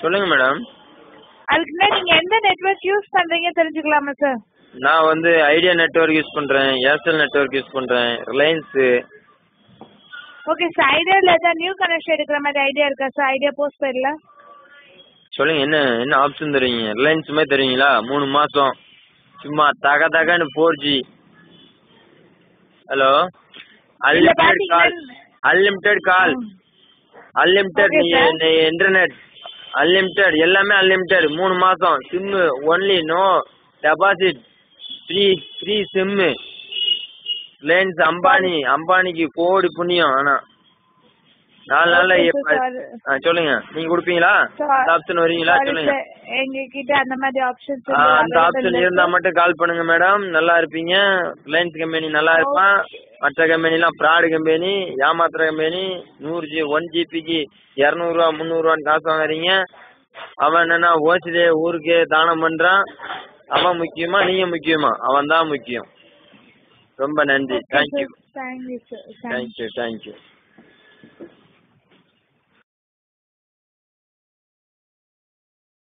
சொல்லுங்க மேடம் அதுக்கு முன்னாடி நீங்க எந்த நெட்வொர்க் யூஸ் பண்றீங்க தெரிஞ்சுக்கலாமா சார் நான் வந்து ஐடியா நெட்வொர்க் யூஸ் பண்றேன் ஏர்டெல் நெட்வொர்க் யூஸ் பண்றேன் ரிலையன்ஸு ஓகே சார் ஐடியாவில் ஏதாவது நியூ கனெக்ஷன் எடுக்கிற மாதிரி ஐடியா இருக்கா சார் ஐடியா போஸ்ட் பெய்டில் சொல்லுங்க என்ன என்ன ஆப்ஷன் தருவீங்க ரிலையன்ஸ் மாதிரி தருவீங்களா மூணு மாசம் சும்மா தக தகன்னு ஃபோர் ஜி ஹலோ இல்ல அன்லிமிட்டெட் கால் பாத்தீங்கன்னா unlimited call unlimited Okay, sir. Internet unlimited எல்லாமே அன்லிமிட்டெட் மூணு மாசம் sim only no deposit free free sim Reliance Ambani அம்பானிக்கு கோடி புண்ணியம் ஆனா நாலு நாள்ல Okay, எப்ப- sir, sorry. ஆ, சொல்லுங்க நீங்க கொடுப்பீங்களா அந்த ஆப்ஷன் வரீங்களா சொல்லுங்க எங்க கிட்ட அந்த மாதிரி ஆப்ஷன்ஸ் ஆ, அந்த ஆப்ஷன் இருந்தா மட்டும் கால் பண்ணுங்க மேடம் நல்லா இருப்பீங்க ரிலையன்ஸ் கம்பெனி நல்லா இருப்பான் மற்ற கம்பெனிலாம் ஃப்ராடு கம்பெனி ஏமாத்துற கம்பெனி நூறு ஜி ஒன் ஜிபிக்கு இரநூறுவா முந்நூறுவான்னு காசு வாங்குறீங்க அவன் என்னன்னா ஓசிலே ஊருக்கே தானம் பண்றான் அவன் முக்கியமா நீங்க முக்கியமா அவன் தான் முக்கியம் ரொம்ப நன்றி thank you thank you sir thank you thank you thank you